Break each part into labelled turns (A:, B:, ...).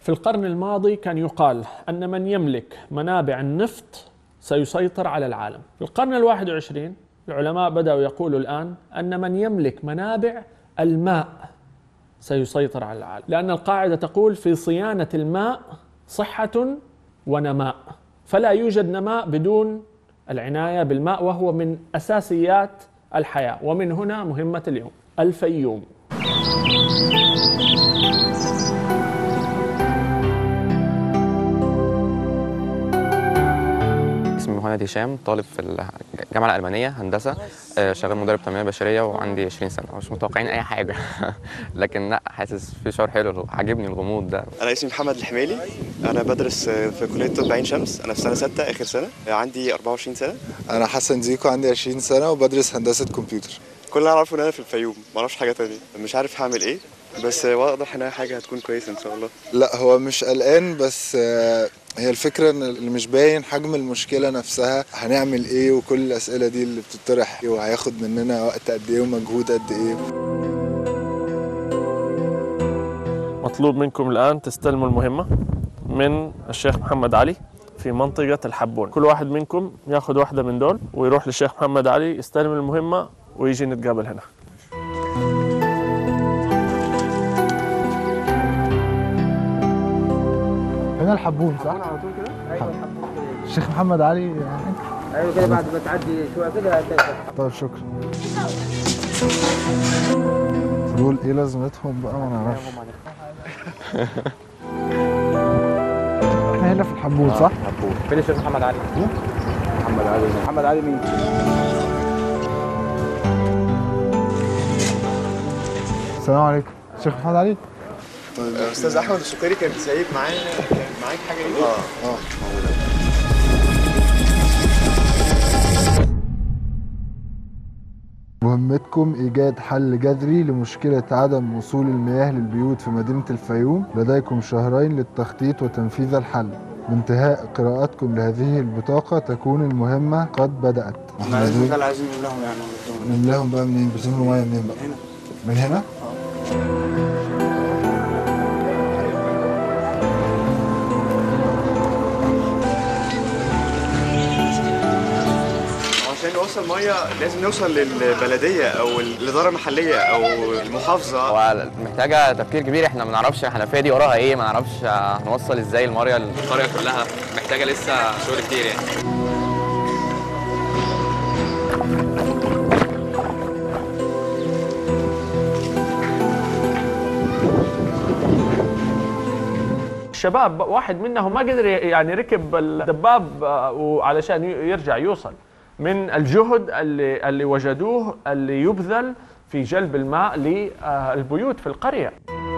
A: في القرن الماضي كان يقال أن من يملك منابع النفط سيسيطر على العالم في القرن الواحد وعشرين العلماء بدأوا يقولوا الآن أن من يملك منابع الماء سيسيطر على العالم لأن القاعدة تقول في صيانة الماء صحة ونماء فلا يوجد نماء بدون العناية بالماء وهو من أساسيات الحياة ومن هنا مهمة اليوم الفيوم
B: اسمي مهند هشام طالب في الجامعه الالمانيه هندسه آه، شغال مدرب تنميه بشريه وعندي 20 سنه مش متوقعين اي حاجه لكن لا حاسس في شعور حلو عاجبني الغموض ده
C: انا اسمي محمد الحميلي انا بدرس في كليه طب عين شمس انا في سنه 6 اخر سنه عندي 24 سنه
D: انا حسن زيكو عندي 20 سنه وبدرس هندسه كمبيوتر
C: كل اللي اعرفه ان انا في الفيوم ما اعرفش حاجه تانية مش عارف هعمل ايه بس واضح انها حاجه هتكون كويسه ان شاء الله
D: لا هو مش قلقان بس آه، هي الفكره ان اللي مش باين حجم المشكله نفسها هنعمل ايه وكل الاسئله دي اللي بتطرح وهياخد مننا وقت قد ايه ومجهود قد ايه
A: مطلوب منكم الآن تستلموا المهمة من الشيخ محمد علي في منطقة الحبون كل واحد منكم ياخذ واحدة من دول ويروح للشيخ محمد علي يستلم المهمة ويجي نتقابل هنا
E: هنا الحبون صح؟ على طول كده؟ ايوه الحبون كده الشيخ محمد علي يعني
F: ايوه كده بعد ما تعدي شويه كده هتلاقي
E: طيب شكرا دول ايه لازمتهم بقى ما نعرفش احنا هنا في الحبون صح؟
F: فين الشيخ محمد علي؟ محمد علي محمد علي مين؟
E: السلام عليكم الشيخ محمد علي
C: استاذ احمد السكري كان سايب معايا كان معاك حاجه ايه اه اه
E: مهمتكم إيجاد حل جذري لمشكلة عدم وصول المياه للبيوت في مدينة الفيوم لديكم شهرين للتخطيط وتنفيذ الحل بانتهاء قراءتكم لهذه البطاقة تكون المهمة قد بدأت
F: احنا عايزين عايزين نملاهم يعني
E: نملاهم بقى منين بتملوا مية منين بقى
F: هنا
E: من هنا
C: عشان نوصل ميه لازم نوصل للبلديه او الاداره المحليه او المحافظه
B: هو محتاجه تفكير كبير احنا ما نعرفش الحنفيه دي وراها ايه ما نعرفش هنوصل ازاي الميه للقريه كلها محتاجه لسه شغل كتير يعني
A: الشباب واحد منهم ما قدر يعني ركب الدباب آه، وعلشان يرجع يوصل من الجهد اللي اللي وجدوه اللي يبذل في جلب الماء للبيوت في القريه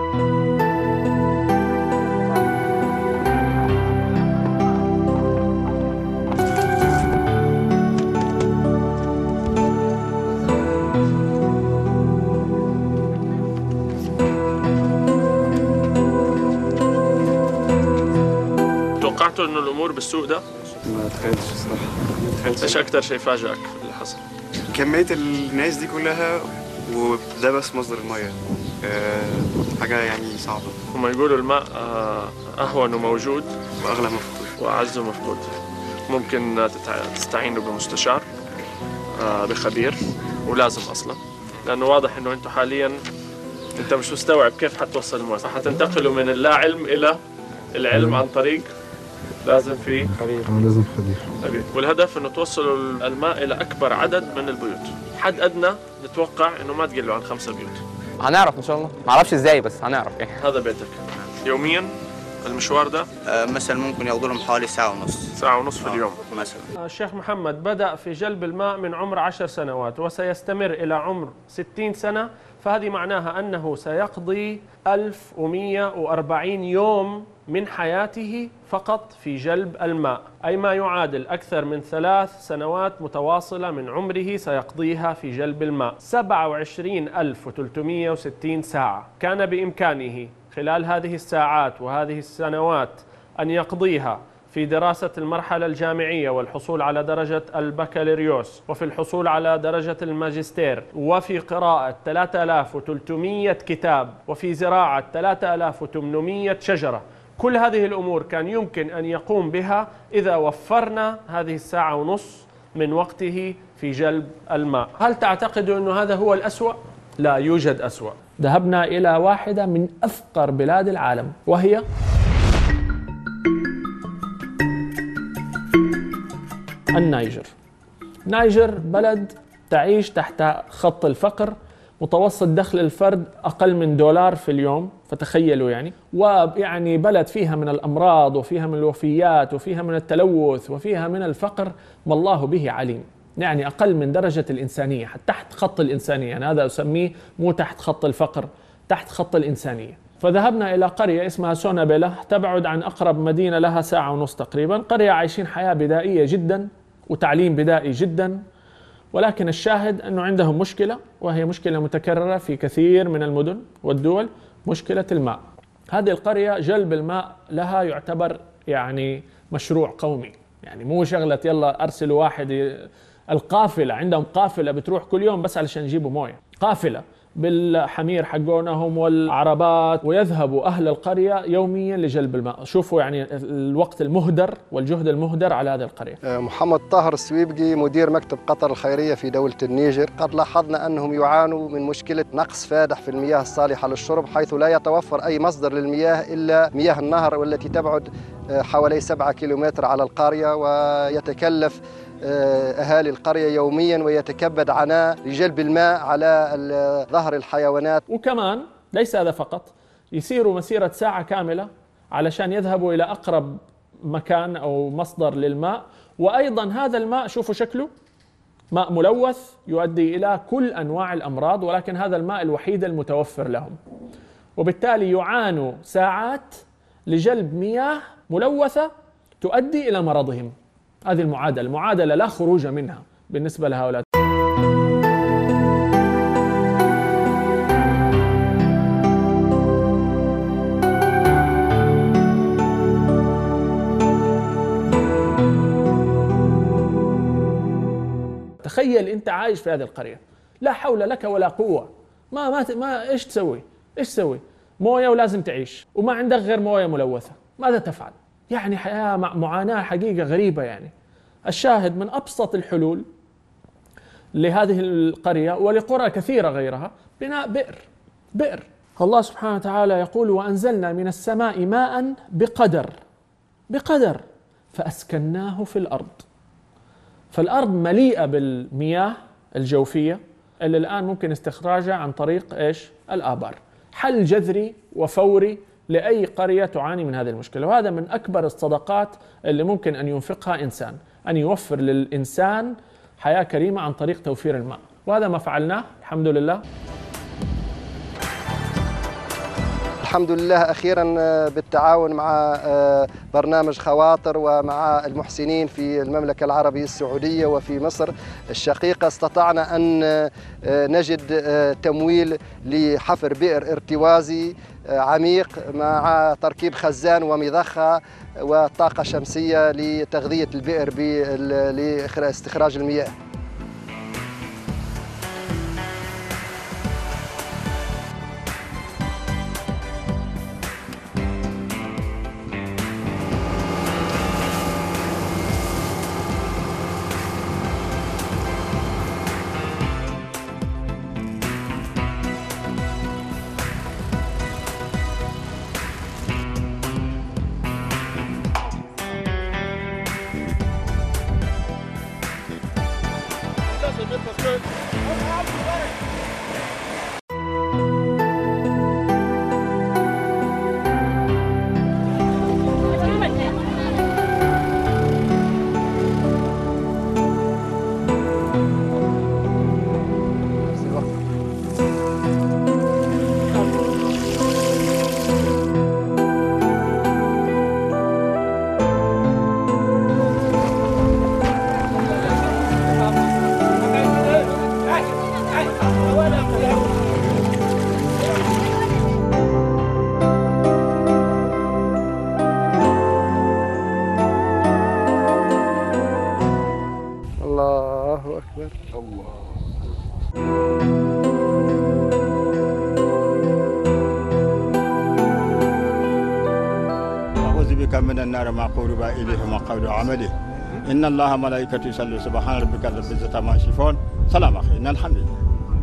A: توقعتوا انه الامور بالسوء ده؟
C: ما تخيلتش الصراحه ما تخيلتش
A: ايش اكثر شيء فاجئك في اللي حصل؟
C: كميه الناس دي كلها وده بس مصدر الميه آه، حاجه يعني صعبه
A: هم يقولوا الماء آه، اهون وموجود
C: واغلى مفقود
A: واعز ومفقود ممكن تتع- تستعينوا بمستشار آه، بخبير ولازم اصلا لانه واضح انه انتم حاليا انت مش مستوعب كيف حتوصل المويه حتنتقلوا من اللا علم الى العلم عن طريق لازم في
E: أنا لازم خبير
A: خبير والهدف انه توصلوا الماء الى اكبر عدد من البيوت حد ادنى نتوقع انه ما تقلوا عن خمسة بيوت
B: هنعرف ان شاء الله ما اعرفش ازاي بس هنعرف يعني
A: هذا بيتك يوميا المشوار ده
F: مثلا ممكن ياخذوا لهم حوالي ساعه ونص
A: ساعة ونصف في اليوم
F: مثلا
A: الشيخ محمد بدأ في جلب الماء من عمر عشر سنوات وسيستمر إلى عمر ستين سنة فهذه معناها أنه سيقضي 1140 يوم من حياته فقط في جلب الماء أي ما يعادل أكثر من ثلاث سنوات متواصلة من عمره سيقضيها في جلب الماء 27360 ساعة كان بإمكانه خلال هذه الساعات وهذه السنوات أن يقضيها في دراسة المرحلة الجامعية والحصول على درجة البكالوريوس وفي الحصول على درجة الماجستير وفي قراءة 3300 كتاب وفي زراعة 3800 شجرة كل هذه الأمور كان يمكن أن يقوم بها إذا وفرنا هذه الساعة ونص من وقته في جلب الماء هل تعتقد أنه هذا هو الأسوأ؟ لا يوجد أسوأ ذهبنا إلى واحدة من أفقر بلاد العالم وهي النيجر نيجر بلد تعيش تحت خط الفقر متوسط دخل الفرد أقل من دولار في اليوم فتخيلوا يعني ويعني بلد فيها من الأمراض وفيها من الوفيات وفيها من التلوث وفيها من الفقر ما الله به عليم يعني أقل من درجة الإنسانية تحت خط الإنسانية يعني هذا أسميه مو تحت خط الفقر تحت خط الإنسانية فذهبنا إلى قرية اسمها سونابيلا تبعد عن أقرب مدينة لها ساعة ونص تقريبا قرية عايشين حياة بدائية جدا وتعليم بدائي جدا ولكن الشاهد أنه عندهم مشكلة وهي مشكلة متكررة في كثير من المدن والدول مشكلة الماء هذه القرية جلب الماء لها يعتبر يعني مشروع قومي يعني مو شغلة يلا أرسلوا واحد القافلة عندهم قافلة بتروح كل يوم بس علشان يجيبوا موية قافلة بالحمير حقونهم والعربات ويذهب أهل القرية يوميا لجلب الماء شوفوا يعني الوقت المهدر والجهد المهدر على هذه القرية
G: محمد طاهر السويبقي مدير مكتب قطر الخيرية في دولة النيجر قد لاحظنا أنهم يعانوا من مشكلة نقص فادح في المياه الصالحة للشرب حيث لا يتوفر أي مصدر للمياه إلا مياه النهر والتي تبعد حوالي سبعة كيلومتر على القرية ويتكلف آه، أهالي القرية يوميا ويتكبد عناء لجلب الماء على ظهر الحيوانات
A: وكمان ليس هذا فقط يسيروا مسيرة ساعة كاملة علشان يذهبوا إلى أقرب مكان أو مصدر للماء وأيضا هذا الماء شوفوا شكله ماء ملوث يؤدي إلى كل أنواع الأمراض ولكن هذا الماء الوحيد المتوفر لهم وبالتالي يعانوا ساعات لجلب مياه ملوثة تؤدي إلى مرضهم هذه المعادلة المعادلة لا خروج منها بالنسبة لهؤلاء تخيل انت عايش في هذه القريه لا حول لك ولا قوه ما ما ما ايش تسوي؟ ايش تسوي؟ مويه ولازم تعيش وما عندك غير مويه ملوثه ماذا تفعل؟ يعني حياه معاناه حقيقه غريبه يعني الشاهد من ابسط الحلول لهذه القريه ولقرى كثيره غيرها بناء بئر بئر الله سبحانه وتعالى يقول وانزلنا من السماء ماء بقدر بقدر فاسكناه في الارض فالارض مليئه بالمياه الجوفيه اللي الان ممكن استخراجها عن طريق ايش؟ الابار حل جذري وفوري لاي قريه تعاني من هذه المشكله وهذا من اكبر الصدقات اللي ممكن ان ينفقها انسان ان يوفر للانسان حياه كريمه عن طريق توفير الماء وهذا ما فعلناه الحمد لله
G: الحمد لله اخيرا آه، بالتعاون مع آه، برنامج خواطر ومع المحسنين في المملكه العربيه السعوديه وفي مصر الشقيقه استطعنا ان آه، نجد تمويل لحفر بئر ارتوازي عميق مع تركيب خزان ومضخه وطاقه شمسيه لتغذيه البئر لاستخراج المياه
H: من النار ما قرب إليه ما قول عمله إن الله ملائكته يصلوا سبحان ربك رب العزة عما يصفون سلام أخي إن الحمد لله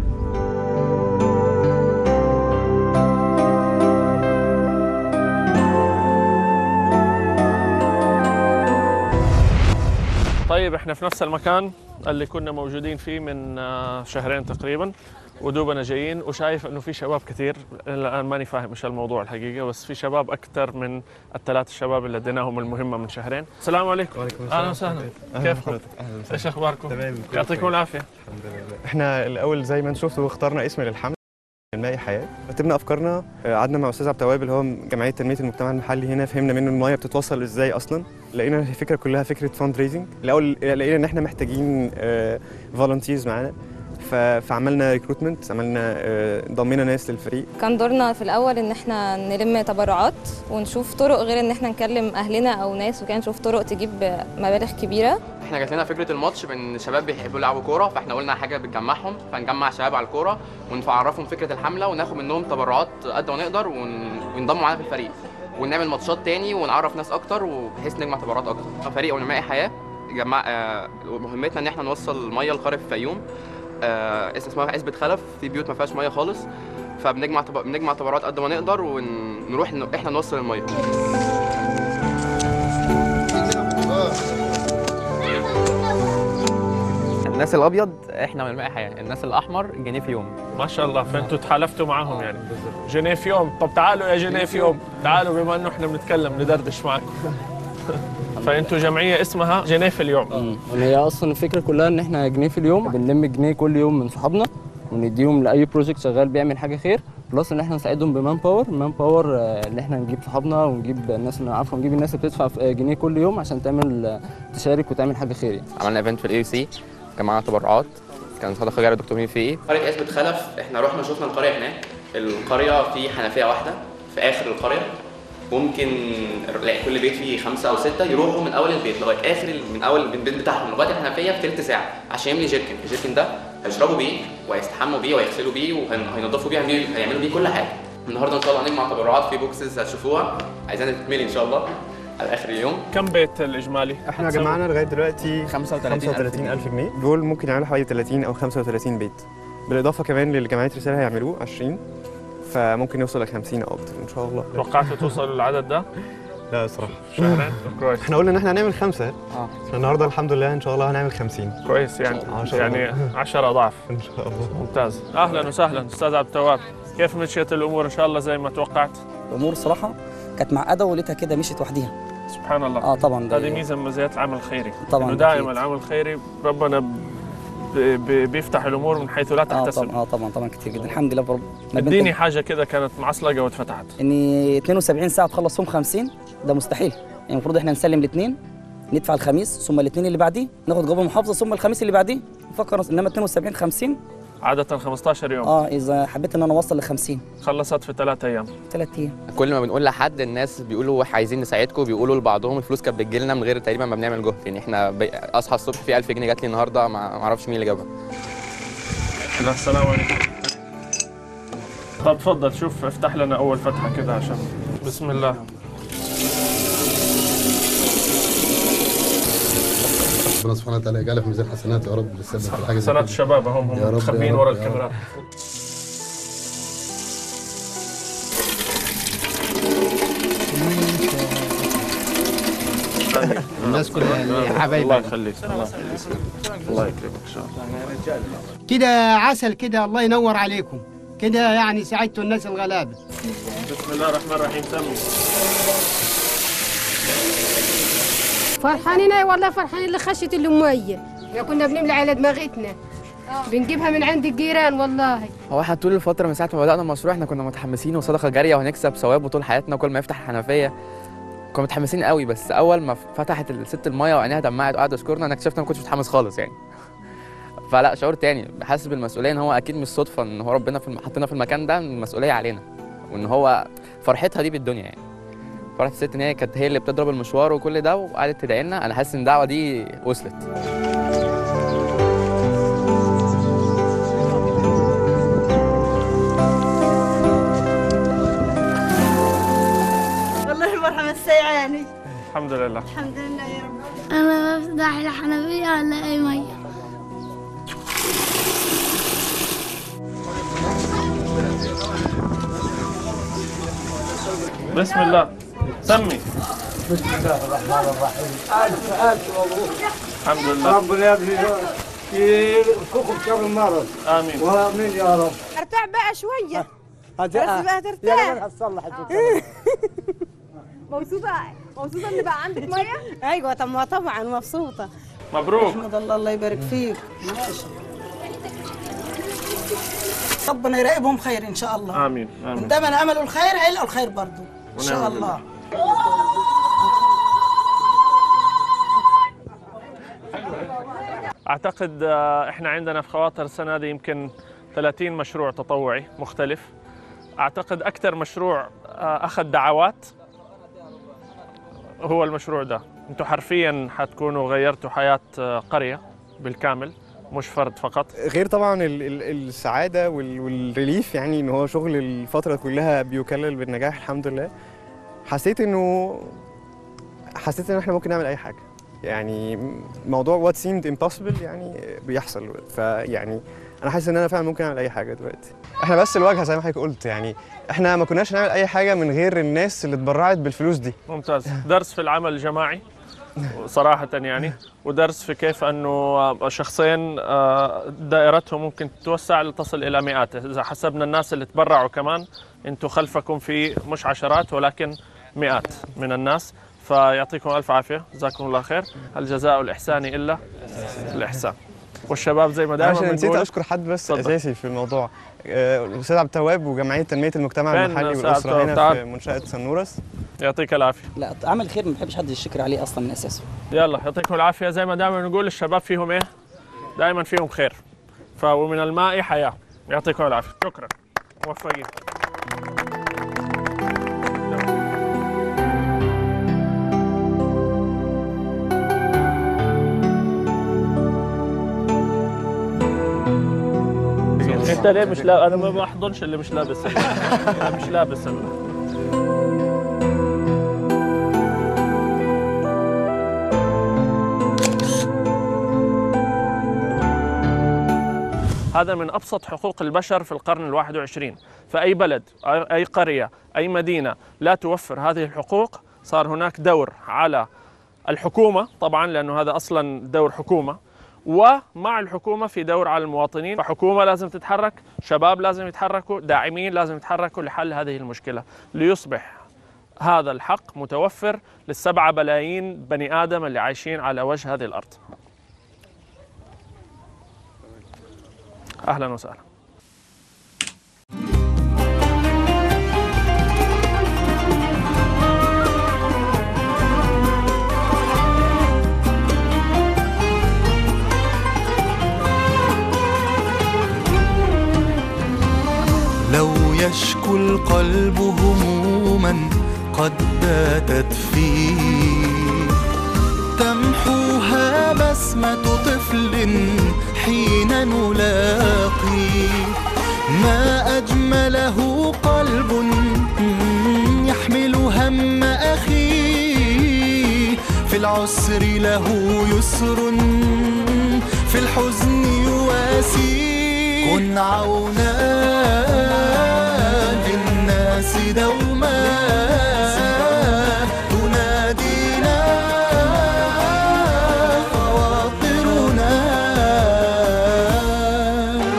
A: طيب احنا في نفس المكان اللي كنا موجودين فيه من آه، شهرين تقريبا ودوبنا جايين وشايف انه في شباب كثير الان ماني فاهم ايش الموضوع الحقيقه بس في شباب اكثر من الثلاث الشباب اللي اديناهم المهمه من شهرين السلام عليكم
I: وعليكم
A: اهلا وسهلا كيفكم ايش اخباركم
I: تمام
A: يعطيكم العافيه
I: الحمد لله احنا الاول زي ما انتم شفتوا اخترنا اسم للحمله المائي حياه رتبنا افكارنا آه، قعدنا مع استاذ عبد التواب اللي هو جمعيه تنميه المجتمع المحلي هنا فهمنا منه المايه بتتوصل ازاي اصلا لقينا الفكره كلها فكره فاند ريزنج الاول لقينا ان احنا محتاجين فولunteers معانا ف- فعملنا ريكروتمنت عملنا آه، ضمينا ناس للفريق
J: كان دورنا في الأول إن إحنا نلم تبرعات ونشوف طرق غير إن إحنا نكلم أهلنا أو ناس وكان نشوف طرق تجيب مبالغ كبيرة
B: احنا جات لنا فكره الماتش من شباب بيحبوا يلعبوا كوره فاحنا قلنا حاجه بتجمعهم فنجمع شباب على الكوره ونعرفهم فكره الحمله وناخد منهم تبرعات قد ما نقدر ون... وينضموا معانا في الفريق ونعمل ماتشات تاني ونعرف ناس اكتر وبحيث نجمع تبرعات اكتر فريق ونمائي حياه جمع آه، مهمتنا ان احنا نوصل ميه لقريه في الفيوم آه، اسم اسمها عزبة خلف في بيوت ما فيهاش ميه خالص فبنجمع تب... بنجمع تبرعات قد ما نقدر ونروح ن... احنا نوصل الميه الناس الابيض احنا من الماء حياه الناس الاحمر جنيه في يوم
A: ما شاء الله فانتوا تحالفتوا معهم يعني جنيف يوم طب تعالوا يا جنيف يوم تعالوا بما انه احنا بنتكلم ندردش معكم فانتوا جمعيه اسمها جنيف اليوم
K: هي اصلا الفكره كلها ان احنا جنيه في اليوم بنلم جنيه كل يوم من صحابنا ونديهم لاي بروجكت شغال بيعمل حاجه خير بلس ان احنا نساعدهم بمان باور مان باور ان احنا نجيب صحابنا ونجيب الناس اللي نعرفها ونجيب الناس اللي بتدفع في- جنيه كل يوم عشان تعمل آه، تشارك وتعمل حاجه خير يعني
B: عملنا ايفنت في الاي سي جمعنا تبرعات كان صدقه جاريه الدكتور مين فيه قريه عزبة خلف احنا رحنا شفنا القريه هناك القريه في حنفيه واحده في اخر القريه ممكن لا، كل بيت فيه خمسه او سته يروحوا من اول البيت لغايه اخر ال- من اول البيت بتاعهم لغايه الحنفيه في ثلث ساعه عشان يملي جيركن الجيركن ده هيشربوا بيه وهيستحموا بيه وهيغسلوا بيه وهينضفوا بيه هيعملوا هيعملوا بيه كل حاجه النهارده ان شاء الله هنجمع تبرعات في بوكسز هتشوفوها عايزينها تتملي ان شاء الله على اخر اليوم
A: كم بيت الاجمالي؟
I: احنا جمعنا لغايه دلوقتي
B: 35,000
I: 35000 جنيه دول ممكن يعملوا حوالي 30 او 35 بيت بالاضافه كمان للي جمعيه رساله هيعملوه 20 فممكن نوصل ل 50 او اكتر ان شاء الله
A: توقعتوا توصلوا للعدد ده؟
I: لا الصراحه
A: شهرين كويس
I: احنا قلنا ان احنا هنعمل خمسه
K: اه
I: النهارده الحمد لله ان شاء الله هنعمل 50
A: كويس يعني
I: آه، إن شاء الله.
A: يعني 10 اضعاف
I: ان شاء الله
A: ممتاز اهلا وسهلا استاذ عبد التواب كيف مشيت الامور ان شاء الله زي ما توقعت؟
L: الامور صراحه كانت معقده ولقيتها كده مشيت وحديها
A: سبحان الله
L: اه طبعا ده-
A: هذه ميزه من مزايات العمل الخيري
L: طبعاً
A: انه
L: أكيد.
A: دائما العمل الخيري ربنا ب- ب- بيفتح الامور من حيث لا
L: اه
A: تحتسب
L: طبعا اه طبعا طبعا كتير جدا الحمد لله برب ما بنت-
A: اديني حاجه كده كانت معصلقه واتفتحت
L: اني 72 ساعه تخلص فيهم 50 ده مستحيل يعني المفروض احنا نسلم الاثنين ندفع الخميس ثم الاثنين اللي بعديه ناخد جواب المحافظه ثم الخميس اللي بعديه نفكر انما 72 50
A: عاده 15 يوم
L: اه اذا حبيت ان انا اوصل ل 50
A: خلصت في ثلاث ايام
L: ثلاث ايام
B: كل ما بنقول لحد الناس بيقولوا عايزين نساعدكم بيقولوا لبعضهم الفلوس كانت بتجي لنا من غير تقريبا ما بنعمل جهد يعني احنا بي... اصحى الصبح في 1000 جنيه جات لي النهارده ما ما اعرفش مين اللي جابها
A: لا السلام عليكم طب تفضل شوف افتح لنا اول فتحه كده عشان بسم الله
M: ربنا سبحانه وتعالى يجعلها في ميزان حسنات يا رب للسبب في الحاجه زي
A: حسنات
M: كده.
A: الشباب هم
M: يا
A: هم
M: رب، يا
A: متخبيين
M: رب،
A: ورا
M: يا رب.
A: الكاميرات
N: الناس كلها اللي حبايبي.
A: الله يخليك الله يخليك الله يكرمك ان شاء الله
N: كده عسل كده الله ينور عليكم كده يعني ساعدتوا الناس الغلابه
A: بسم الله الرحمن الرحيم سمي
O: فرحانين أي والله فرحانين اللي خشت الأمية احنا كنا بنملى على دماغتنا بنجيبها من عند الجيران والله
B: هو احنا طول الفتره من ساعه ما بدانا المشروع احنا كنا متحمسين وصدقه جاريه وهنكسب ثواب طول حياتنا كل ما يفتح الحنفيه كنا متحمسين قوي بس اول ما فتحت الست الميه وعينيها دمعت وقعدت تشكرنا انا اكتشفت ما كنتش متحمس خالص يعني فلا شعور تاني حاسس بالمسؤوليه ان هو اكيد مش صدفه ان هو ربنا في الم- حطنا في المكان ده المسؤوليه علينا وان هو فرحتها دي بالدنيا يعني فرحة الست ان هي كانت هي اللي بتضرب المشوار وكل ده وقعدت تدعي لنا انا حاسس ان الدعوه دي وصلت
P: والله الفرحة مسيعاني
A: الحمد لله
P: الحمد لله يا رب انا بفتح الحنفيه على اي ميه
A: بسم الله سمي
Q: بسم الله الرحمن الرحيم ألف ألف مبروك
A: الحمد لله
Q: ربنا يبني يرزقكم شر المرض
A: آمين
Q: وآمين يا رب
R: ارتاح بقى شوية بس
Q: هت-
R: بقى
Q: يا
R: ترتاح
Q: جماعة هتصلح الجو.
R: مبسوطة مبسوطة إن بقى عندك مية؟ أيوة طب ما طبعا مبسوطة
A: مبروك
R: احمد الله الله يبارك فيك ماشي ربنا يراقبهم خير إن شاء الله
A: امين امين
R: دايما عملوا الخير هيلقوا الخير برضو إن شاء
A: ونعم
R: الله
A: اعتقد آه، احنا عندنا في خواطر السنه دي يمكن 30 مشروع تطوعي مختلف اعتقد اكثر مشروع آه، اخذ دعوات هو المشروع ده انتم حرفيا حتكونوا غيرتوا حياه آه، قريه بالكامل مش فرد فقط
I: غير طبعا ال- ال- السعاده وال- والريليف يعني ان هو شغل الفتره كلها بيكلل بالنجاح الحمد لله حسيت انه حسيت ان احنا ممكن نعمل اي حاجه يعني موضوع وات سيمد امبوسيبل يعني بيحصل فيعني انا حاسس ان انا فعلا ممكن اعمل اي حاجه دلوقتي احنا بس الواجهه زي ما حضرتك قلت يعني احنا ما كناش نعمل اي حاجه من غير الناس اللي اتبرعت بالفلوس دي
A: ممتاز درس في العمل الجماعي صراحة يعني ودرس في كيف أنه شخصين آه، دائرتهم ممكن تتوسع لتصل إلى مئات إذا حسبنا الناس اللي تبرعوا كمان أنتم خلفكم في مش عشرات ولكن مئات من الناس فيعطيكم ألف عافية جزاكم الله خير الجزاء الإحسان إلا الإحسان والشباب زي ما دائما
I: عشان نسيت
A: بنقول
I: اشكر حد بس
A: اتفضل.
I: اساسي في الموضوع آه، الاستاذ عبد التواب وجمعيه تنميه المجتمع
A: فين
I: المحلي
A: أستاذ
I: والاسره
A: عبد
I: هنا
A: التواب؟
I: في منشاه سنورس
A: يعطيك العافية
L: لا عمل خير ما بحبش حد يشكر عليه اصلا من اساسه
A: يلا يعطيكم العافية زي ما دائما نقول الشباب فيهم إيه دائما فيهم خير فمن الماء حياة يعطيكم العافية شكرا موفقين انت ليه مش لابس انا ما بحضنش اللي مش لابس اللي مش لابس ال- هذا من ابسط حقوق البشر في القرن الواحد وعشرين فاي بلد اي قريه اي مدينه لا توفر هذه الحقوق صار هناك دور على الحكومه طبعا لانه هذا اصلا دور حكومه ومع الحكومه في دور على المواطنين فحكومه لازم تتحرك شباب لازم يتحركوا داعمين لازم يتحركوا لحل هذه المشكله ليصبح هذا الحق متوفر للسبعة بلايين بني آدم اللي عايشين على وجه هذه الأرض أهلا وسهلا
S: لو يشكو القلب هموما قد باتت فيه تمحوها بسمة طفل حين نلاقي ما أجمله قلب يحمل هم أخيه في العسر له يسر في الحزن يواسي كن عونا للناس دوما تنادينا خواطرنا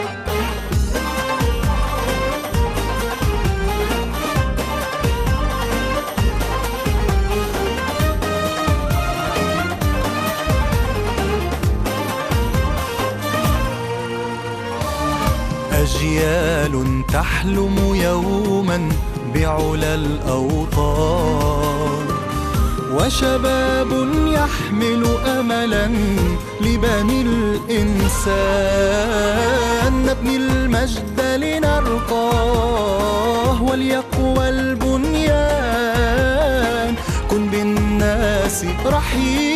S: أجيال تحلم يوما بعلى الأوطان وشباب يحمل أملا لبني الإنسان نبني المجد لنرقاه وليقوى البنيان كن بالناس رحيم